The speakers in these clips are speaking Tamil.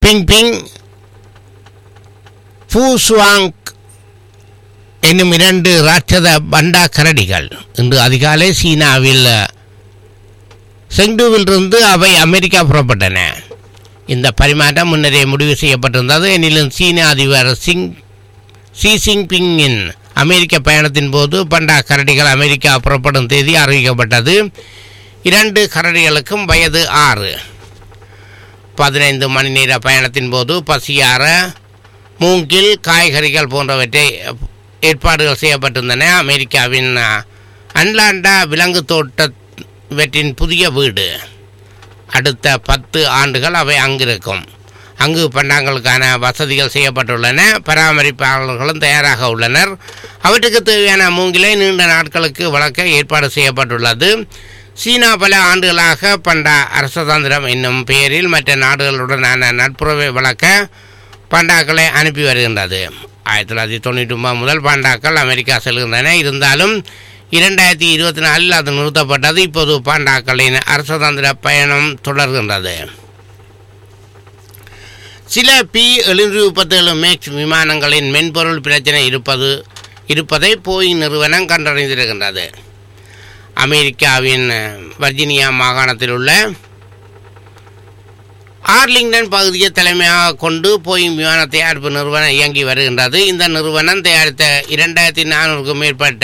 பிங் ஃபூசுவாங் என்னும் இரண்டு ராட்சத பண்டா கரடிகள் இன்று அதிகாலை சீனாவில் செங்டுவிலிருந்து அவை அமெரிக்கா புறப்பட்டன இந்த பரிமாற்றம் முன்னரே முடிவு செய்யப்பட்டிருந்தது எனினும் சீன அதிபர் சிங் ஷி ஜின்பிங்கின் அமெரிக்க பயணத்தின் போது பண்டா கரடிகள் அமெரிக்கா புறப்படும் தேதி அறிவிக்கப்பட்டது இரண்டு கரடிகளுக்கும் வயது ஆறு பதினைந்து மணி நேர பயணத்தின் போது பசியார மூங்கில் காய்கறிகள் போன்றவற்றை ஏற்பாடுகள் செய்யப்பட்டிருந்தன அமெரிக்காவின் அன்லாண்டா விலங்கு தோட்டவற்றின் புதிய வீடு அடுத்த பத்து ஆண்டுகள் அவை அங்கிருக்கும் அங்கு பண்டாங்களுக்கான வசதிகள் செய்யப்பட்டுள்ளன பராமரிப்பாளர்களும் தயாராக உள்ளனர் அவற்றுக்கு தேவையான மூங்கிலை நீண்ட நாட்களுக்கு வளர்க்க ஏற்பாடு செய்யப்பட்டுள்ளது சீனா பல ஆண்டுகளாக பண்டா அரசதந்திரம் என்னும் பெயரில் மற்ற நாடுகளுடனான நட்புறவை வளர்க்க பாண்டாக்களை அனுப்பி வருகின்றது ஆயிரத்தி தொள்ளாயிரத்தி தொண்ணூற்றி ஒன்பது முதல் பாண்டாக்கள் அமெரிக்கா செல்கின்றன இருந்தாலும் இரண்டாயிரத்தி இருபத்தி நாலில் அது நிறுத்தப்பட்டது இப்போது பாண்டாக்களின் அரசதந்திர பயணம் தொடர்கின்றது சில பி எழுநூற்றி முப்பத்தேழு மேக்ஸ் விமானங்களின் மென்பொருள் பிரச்சனை இருப்பது இருப்பதை போயிங் நிறுவனம் கண்டறிந்திருக்கின்றது அமெரிக்காவின் வர்ஜீனியா மாகாணத்தில் உள்ள ஆர்லிங்டன் பகுதியை தலைமையாக கொண்டு போயிங் விமான தயாரிப்பு நிறுவனம் இயங்கி வருகின்றது இந்த நிறுவனம் தயாரித்த இரண்டாயிரத்தி நானூறுக்கும் மேற்பட்ட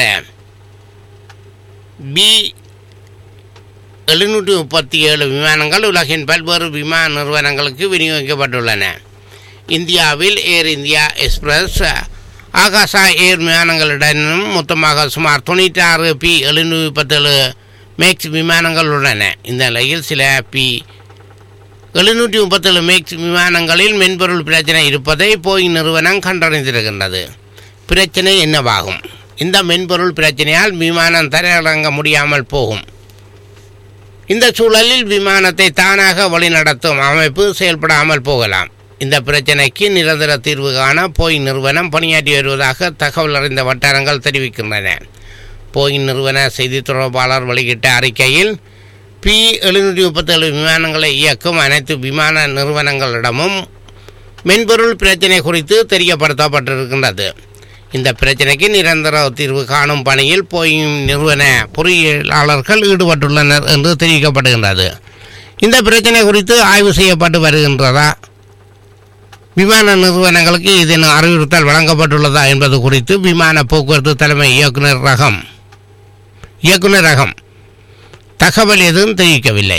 பி எழுநூற்றி முப்பத்தி ஏழு விமானங்கள் உலகின் பல்வேறு விமான நிறுவனங்களுக்கு விநியோகிக்கப்பட்டுள்ளன இந்தியாவில் ஏர் இந்தியா எக்ஸ்பிரஸ் ஆகாசா ஏர் விமானங்களுடனும் மொத்தமாக சுமார் தொண்ணூற்றி ஆறு பி எழுநூற்றி முப்பத்தேழு மேக்ஸ் விமானங்கள் உள்ளன இந்த நிலையில் சில பி எழுநூற்றி முப்பத்தேழு மேக்ஸ் விமானங்களில் மென்பொருள் பிரச்சனை இருப்பதை போயிங் நிறுவனம் கண்டறிந்திருக்கின்றது பிரச்சனை என்னவாகும் இந்த மென்பொருள் பிரச்சனையால் விமானம் தரையிறங்க முடியாமல் போகும் இந்த சூழலில் விமானத்தை தானாக வழிநடத்தும் அமைப்பு செயல்படாமல் போகலாம் இந்த பிரச்சனைக்கு நிரந்தர தீர்வு காண போயிங் நிறுவனம் பணியாற்றி வருவதாக தகவல் அறிந்த வட்டாரங்கள் தெரிவிக்கின்றன போயிங் நிறுவன செய்தி தொடர்பாளர் வெளியிட்ட அறிக்கையில் பி எழுநூற்றி முப்பத்தேழு விமானங்களை இயக்கும் அனைத்து விமான நிறுவனங்களிடமும் மென்பொருள் பிரச்சனை குறித்து தெரியப்படுத்தப்பட்டிருக்கின்றது இந்த பிரச்சனைக்கு நிரந்தர தீர்வு காணும் பணியில் போயும் நிறுவன பொறியியலாளர்கள் ஈடுபட்டுள்ளனர் என்று தெரிவிக்கப்படுகின்றது இந்த பிரச்சனை குறித்து ஆய்வு செய்யப்பட்டு வருகின்றதா விமான நிறுவனங்களுக்கு இதன் அறிவுறுத்தல் வழங்கப்பட்டுள்ளதா என்பது குறித்து விமான போக்குவரத்து தலைமை இயக்குனர் ரகம் இயக்குனர் ரகம் தகவல் எதுவும் தெரிவிக்கவில்லை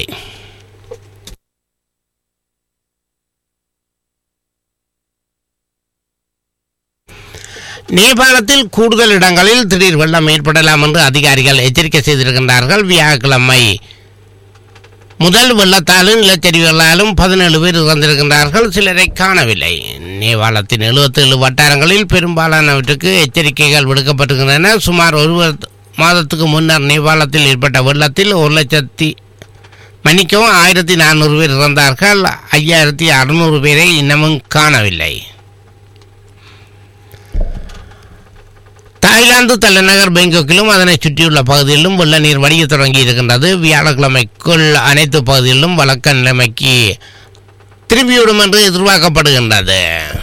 நேபாளத்தில் கூடுதல் இடங்களில் திடீர் வெள்ளம் ஏற்படலாம் என்று அதிகாரிகள் எச்சரிக்கை செய்திருக்கின்றார்கள் வியாழக்கிழமை முதல் வெள்ளத்தாலும் நிலச்சரிவுகளாலும் பதினேழு பேர் இறந்திருக்கின்றார்கள் சிலரை காணவில்லை நேபாளத்தின் எழுபத்தேழு வட்டாரங்களில் பெரும்பாலானவற்றுக்கு எச்சரிக்கைகள் விடுக்கப்பட்டிருக்கின்றன சுமார் ஒரு மாதத்துக்கு முன்னர் நேபாளத்தில் ஏற்பட்ட வெள்ளத்தில் ஒரு லட்சத்தி மன்னிக்கவும் ஆயிரத்தி நானூறு பேர் இறந்தார்கள் ஐயாயிரத்தி அறுநூறு பேரை இன்னமும் காணவில்லை தாய்லாந்து தலைநகர் பேங்காக்கிலும் அதனை சுற்றியுள்ள பகுதிகளிலும் வெள்ள நீர் வடிய தொடங்கி இருக்கின்றது வியாழக்கிழமைக்குள் அனைத்து பகுதிகளிலும் வழக்க நிலைமைக்கு திரும்பிவிடும் என்று எதிர்பார்க்கப்படுகின்றது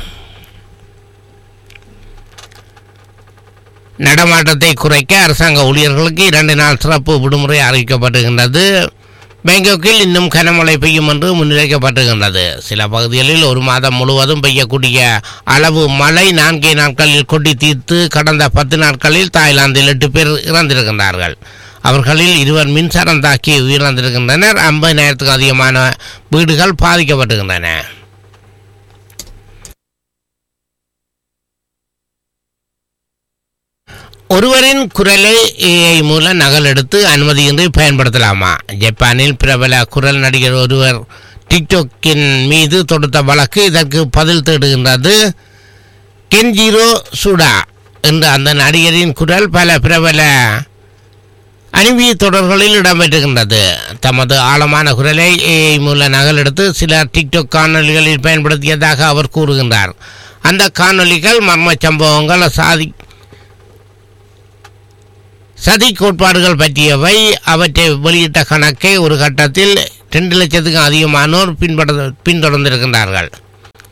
நடமாட்டத்தை குறைக்க அரசாங்க ஊழியர்களுக்கு இரண்டு நாள் சிறப்பு விடுமுறை அறிவிக்கப்படுகின்றது பேங்காக்கில் இன்னும் கனமழை பெய்யும் என்று முன்னிலைக்கப்பட்டிருக்கின்றது சில பகுதிகளில் ஒரு மாதம் முழுவதும் பெய்யக்கூடிய அளவு மழை நான்கே நாட்களில் கொட்டி தீர்த்து கடந்த பத்து நாட்களில் தாய்லாந்தில் எட்டு பேர் இறந்திருக்கின்றார்கள் அவர்களில் இருவர் மின்சாரம் தாக்கி உயிரிழந்திருக்கின்றனர் ஐம்பதினாயிரத்துக்கும் அதிகமான வீடுகள் பாதிக்கப்பட்டிருக்கின்றன ஒருவரின் குரலை ஏஐ மூலம் நகல் எடுத்து அனுமதியின்றி பயன்படுத்தலாமா ஜப்பானில் பிரபல குரல் நடிகர் ஒருவர் டிக்டாக்கின் மீது தொடுத்த வழக்கு இதற்கு பதில் தேடுகின்றது கென்ஜிரோ சுடா என்ற அந்த நடிகரின் குரல் பல பிரபல அணிவிய தொடர்களில் இடம்பெற்றுகின்றது தமது ஆழமான குரலை ஏஐ மூலம் நகல் எடுத்து சிலர் டிக்டாக் காணொலிகளில் பயன்படுத்தியதாக அவர் கூறுகின்றார் அந்த காணொலிகள் மர்ம சம்பவங்கள் சாதி சதி கோட்பாடுகள் பற்றியவை அவற்றை வெளியிட்ட கணக்கை ஒரு கட்டத்தில் ரெண்டு லட்சத்துக்கும் அதிகமானோர் பின்பட பின்தொடர்ந்திருக்கின்றார்கள்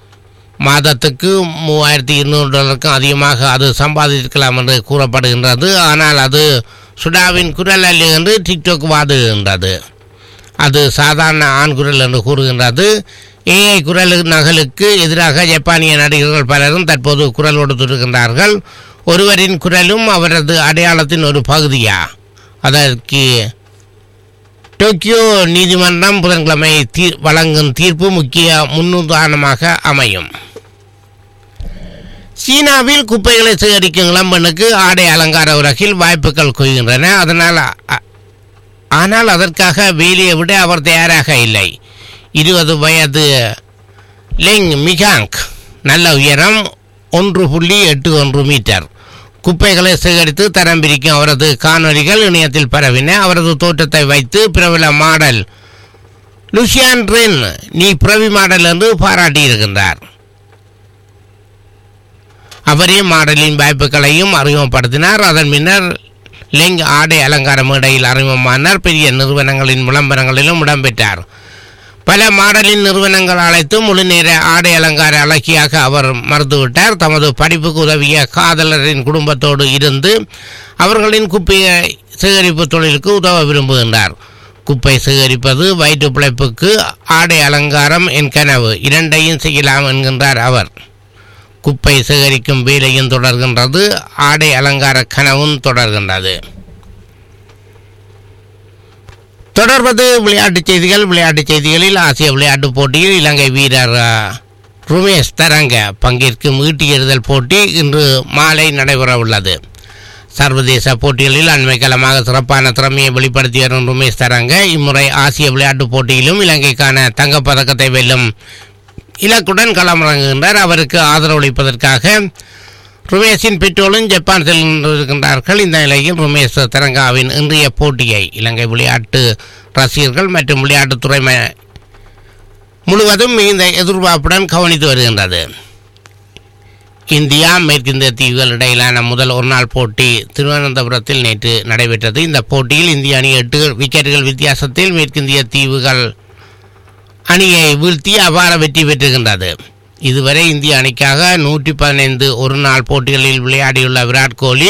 மாதத்துக்கு மூவாயிரத்தி இருநூறு டாலருக்கும் அதிகமாக அது சம்பாதிக்கலாம் என்று கூறப்படுகின்றது ஆனால் அது சுடாவின் குரல் அல்ல என்று டிக்டாக் வாதுகின்றது அது சாதாரண ஆண் குரல் என்று கூறுகின்றது ஏஐ குரல் நகலுக்கு எதிராக ஜப்பானிய நடிகர்கள் பலரும் தற்போது குரல் கொடுத்திருக்கின்றார்கள் ஒருவரின் குரலும் அவரது அடையாளத்தின் ஒரு பகுதியா அதற்கு டோக்கியோ நீதிமன்றம் புதன்கிழமை தீர் வழங்கும் தீர்ப்பு முக்கிய முன்னுதாரணமாக அமையும் சீனாவில் குப்பைகளை சேகரிக்கும் இளம்பெண்ணுக்கு ஆடை அலங்கார உலகில் வாய்ப்புகள் குவிகின்றன அதனால் அ- ஆனால் அதற்காக வேலையை விட அவர் தயாராக இல்லை இருபது வயது லெங் மிகாங் நல்ல உயரம் ஒன்று புள்ளி எட்டு ஒன்று மீட்டர் குப்பைகளை சேகரித்து தரம் பிரிக்கும் அவரது காணொலிகள் இணையத்தில் பரவின அவரது தோற்றத்தை வைத்து பிரபல மாடல் லுசியான் ரென் நீ பிரவி மாடல் என்று பாராட்டியிருக்கின்றார் அவரே மாடலின் வாய்ப்புகளையும் அறிமுகப்படுத்தினார் அதன் பின்னர் லெங் ஆடை அலங்கார மேடையில் அறிமுகமானார் பெரிய நிறுவனங்களின் விளம்பரங்களிலும் இடம்பெற்றார் பல மாடலின் நிறுவனங்கள் அழைத்து முழுநேர ஆடை அலங்கார அழகியாக அவர் மறுத்துவிட்டார் தமது படிப்புக்கு உதவிய காதலரின் குடும்பத்தோடு இருந்து அவர்களின் குப்பையை சேகரிப்பு தொழிலுக்கு உதவ விரும்புகின்றார் குப்பை சேகரிப்பது வயிற்று பிழைப்புக்கு ஆடை அலங்காரம் என் கனவு இரண்டையும் செய்யலாம் என்கின்றார் அவர் குப்பை சேகரிக்கும் வேலையும் தொடர்கின்றது ஆடை அலங்கார கனவும் தொடர்கின்றது தொடர்வது விளையாட்டுச் செய்திகள் விளையாட்டுச் செய்திகளில் ஆசிய விளையாட்டுப் போட்டியில் இலங்கை வீரர் அ, ருமேஷ் தரங்க பங்கேற்கும் ஈட்டி எறிதல் போட்டி இன்று மாலை நடைபெற உள்ளது சர்வதேச போட்டிகளில் அண்மைக்காலமாக சிறப்பான திறமையை வெளிப்படுத்தி வரும் ருமேஷ் தரங்க இம்முறை ஆசிய விளையாட்டுப் போட்டியிலும் இலங்கைக்கான தங்கப்பதக்கத்தை வெல்லும் இலக்குடன் களமிறங்குகின்றார் அவருக்கு ஆதரவளிப்பதற்காக ருமேஷின் பெற்றோரும் ஜப்பான் செல்கின்றார்கள் இந்த நிலையில் ருமேஷ் தரங்காவின் இன்றைய போட்டியை இலங்கை விளையாட்டு ரசிகர்கள் மற்றும் விளையாட்டுத்துறை ம- முழுவதும் மிகுந்த எதிர்பார்ப்புடன் கவனித்து வருகின்றது இந்தியா மேற்கிந்திய தீவுகள் இடையிலான முதல் ஒருநாள் போட்டி திருவனந்தபுரத்தில் நேற்று நடைபெற்றது இந்த போட்டியில் இந்திய அணி எட்டு விக்கெட்டுகள் வித்தியாசத்தில் மேற்கிந்திய தீவுகள் அணியை வீழ்த்தி அபார வெற்றி பெற்றுகின்றது இதுவரை இந்திய அணிக்காக நூற்றி பதினைந்து ஒரு நாள் போட்டிகளில் விளையாடியுள்ள விராட் கோலி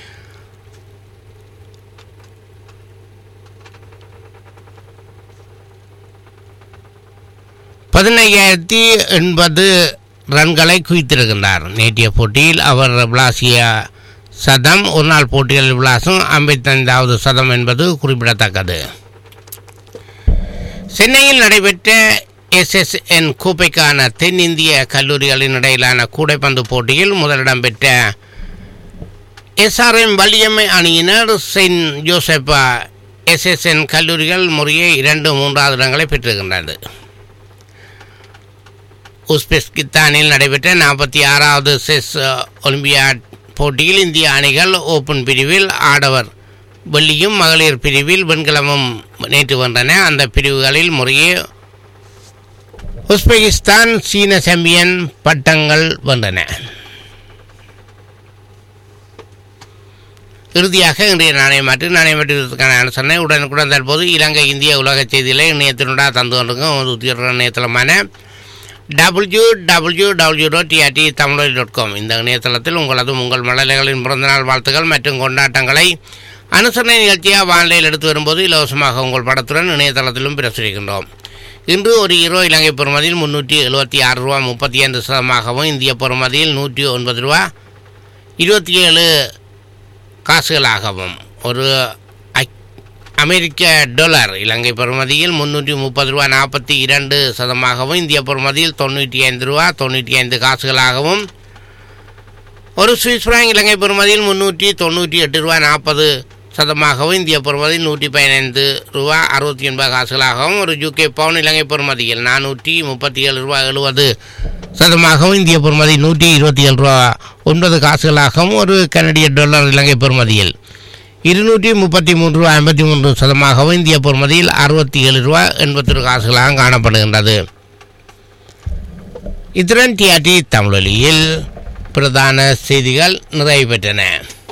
பதினையாயிரத்தி எண்பது ரன்களை குவித்திருக்கின்றார் நேற்றைய போட்டியில் அவர் விளாசிய சதம் ஒரு நாள் போட்டிகளில் விளாசும் ஐம்பத்தைந்தாவது சதம் என்பது குறிப்பிடத்தக்கது சென்னையில் நடைபெற்ற எஸ்எஸ்என் கோப்பைக்கான தென்னிந்திய கல்லூரிகளின் இடையிலான கூடைப்பந்து போட்டியில் முதலிடம் பெற்ற எஸ்ஆர்எம் வள்ளியம்மை அணியினர் செயின்ட் ஜோசப்பா எஸ்எஸ்என் கல்லூரிகள் முறையே இரண்டு மூன்றாவது இடங்களை பெற்றிருக்கின்றது உஸ்பெஸ்கிஸ்தானில் நடைபெற்ற நாற்பத்தி ஆறாவது செஸ் ஒலிம்பியாட் போட்டியில் இந்திய அணிகள் ஓபன் பிரிவில் ஆடவர் வெள்ளியும் மகளிர் பிரிவில் வெண்கலமும் நேற்று வென்றன அந்த பிரிவுகளில் முறையே உஸ்பெகிஸ்தான் சீன சாம்பியன் பட்டங்கள் வென்றன இறுதியாக இன்றைய நாணய மாற்று நாணய மாற்றுவதற்கான அனுசரணை உடனுக்குடன் தற்போது இலங்கை இந்திய உலக செய்திகளை இணையத்தினுடைய தந்து கொண்டிருக்கும் ஒரு உத்தியோக இணையதளமான W W W dot TRT Tamil dot com இந்த இணையதளத்தில் உங்களதும் உங்கள் மழலைகளின் பிறந்தநாள் வாழ்த்துக்கள் மற்றும் கொண்டாட்டங்களை அனுசரணை நிகழ்ச்சியாக வானிலையில் எடுத்து வரும்போது இலவசமாக உங்கள் படத்துடன் இணையதளத்திலும் பிரசுரிக்கின்றோம் இன்று ஒரு ஹீரோ இலங்கை பெறுமதியில் முன்னூற்றி எழுபத்தி ஆறு ரூபா முப்பத்தி ஐந்து சதமாகவும் இந்திய பெறுமதியில் நூற்றி ஒன்பது ரூபா இருபத்தி ஏழு காசுகளாகவும் ஒரு அக்- அமெரிக்க டாலர் இலங்கை பெறுமதியில் முன்னூற்றி முப்பது ரூபா நாற்பத்தி இரண்டு சதமாகவும் இந்திய பெறுமதியில் தொண்ணூற்றி ஐந்து ரூபா தொண்ணூற்றி ஐந்து காசுகளாகவும் ஒரு சுவிஸ் பிராங்க் இலங்கை பெறுமதியில் முன்னூற்றி தொண்ணூற்றி எட்டு ரூபா நாற்பது சதமாகவும் இந்திய பெறுமதியில் நூற்றி பதினைந்து ரூபா அறுபத்தி ஒன்பது காசுகளாகவும் ஒரு யூகே பவுன் இலங்கை பெறுமதியில் நானூற்றி முப்பத்தி ஏழு ரூபா எழுபது சதமாகவும் இந்திய பெறுமதி நூற்றி இருபத்தி ஏழு ரூபா ஒன்பது காசுகளாகவும் ஒரு கனடிய டாலர் இலங்கை பெறுமதியில் இருநூற்றி முப்பத்தி மூன்று ரூபா ஐம்பத்தி மூன்று சதமாகவும் இந்திய பொறுமதியில் அறுபத்தி ஏழு ரூபா எண்பத்தொரு காசுகளாக காணப்படுகின்றது இத்துடன் டிஆர்டி தமிழொலியில் பிரதான செய்திகள் நிறைவு பெற்றன